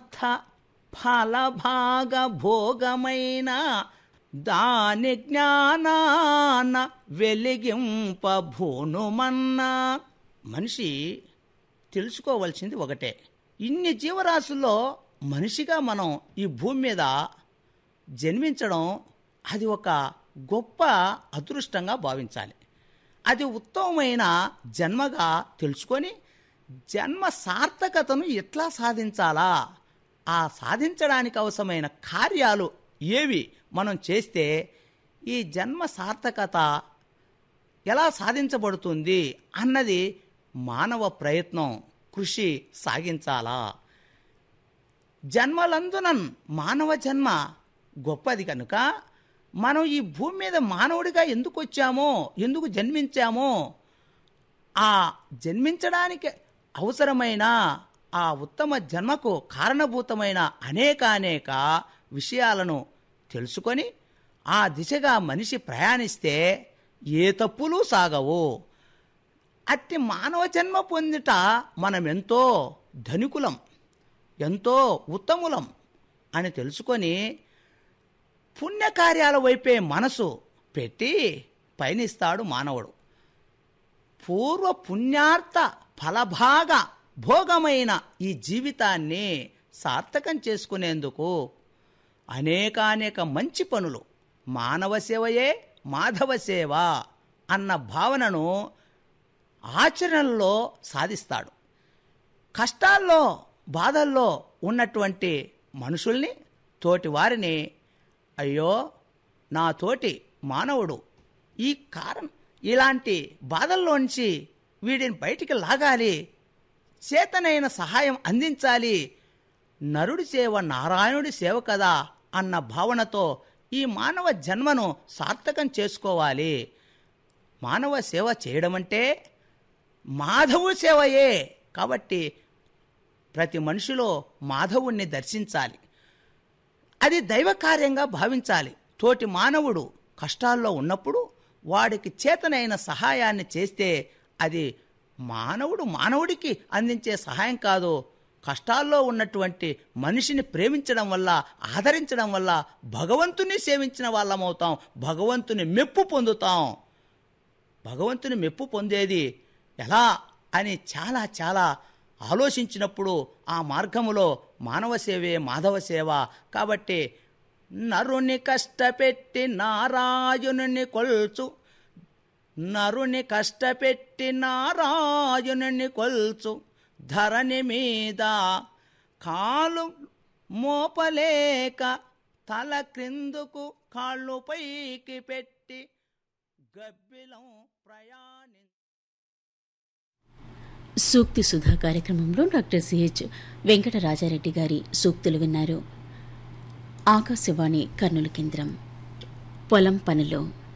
పుణ్యార్థ ఫలభాగ భోగమైన దాని జ్ఞానాన వెలిగింప భూనుమన్నా మనిషి తెలుసుకోవలసింది ఒకటే ఇన్ని జీవరాశుల్లో మనిషిగా మనం ఈ భూమి మీద జన్మించడం అది ఒక గొప్ప అదృష్టంగా భావించాలి అది ఉత్తమమైన జన్మగా తెలుసుకొని జన్మ సార్థకతను ఎట్లా సాధించాలా ఆ సాధించడానికి అవసరమైన కార్యాలు ఏవి మనం చేస్తే ఈ జన్మ సార్థకత ఎలా సాధించబడుతుంది అన్నది మానవ ప్రయత్నం కృషి సాగించాలా జన్మలందునన్ మానవ జన్మ గొప్పది కనుక మనం ఈ భూమి మీద మానవుడిగా ఎందుకు వచ్చామో ఎందుకు జన్మించామో ఆ జన్మించడానికి అవసరమైన ఆ ఉత్తమ జన్మకు కారణభూతమైన అనేక అనేక విషయాలను తెలుసుకొని ఆ దిశగా మనిషి ప్రయాణిస్తే ఏ తప్పులు సాగవు అట్టి మానవ జన్మ పొందిట మనం ఎంతో ధనికులం ఎంతో ఉత్తములం అని తెలుసుకొని పుణ్యకార్యాల వైపే మనసు పెట్టి పయనిస్తాడు మానవుడు పూర్వ పుణ్యార్థ ఫలభాగ భోగమైన ఈ జీవితాన్ని సార్థకం చేసుకునేందుకు అనేకానేక మంచి పనులు మానవ సేవయే మాధవ సేవ అన్న భావనను ఆచరణలో సాధిస్తాడు కష్టాల్లో బాధల్లో ఉన్నటువంటి మనుషుల్ని తోటి వారిని అయ్యో నా తోటి మానవుడు ఈ కారణం ఇలాంటి బాధల్లోంచి వీడిని బయటికి లాగాలి చేతనైన సహాయం అందించాలి నరుడి సేవ నారాయణుడి సేవ కదా అన్న భావనతో ఈ మానవ జన్మను సార్థకం చేసుకోవాలి మానవ సేవ చేయడం అంటే మాధవు సేవయే కాబట్టి ప్రతి మనిషిలో మాధవుణ్ణి దర్శించాలి అది దైవ కార్యంగా భావించాలి తోటి మానవుడు కష్టాల్లో ఉన్నప్పుడు వాడికి చేతనైన సహాయాన్ని చేస్తే అది మానవుడు మానవుడికి అందించే సహాయం కాదు కష్టాల్లో ఉన్నటువంటి మనిషిని ప్రేమించడం వల్ల ఆదరించడం వల్ల భగవంతుని సేవించిన వాళ్ళమవుతాం భగవంతుని మెప్పు పొందుతాం భగవంతుని మెప్పు పొందేది ఎలా అని చాలా చాలా ఆలోచించినప్పుడు ఆ మార్గములో మానవ సేవే మాధవ సేవ కాబట్టి నరుని కష్టపెట్టి నారాయణుని కొల్చు నరుని కష్టపెట్టి నారాయణుని కొల్చు ధరణి మీద కాలు మోపలేక తల క్రిందుకు కాళ్ళు పైకి పెట్టి గబ్బిలం ప్రయాణి సూక్తి సుధా కార్యక్రమంలో డాక్టర్ సిహెచ్ వెంకటరాజారెడ్డి గారి సూక్తులు విన్నారు ఆకాశవాణి కర్నూలు కేంద్రం పొలం పనిలో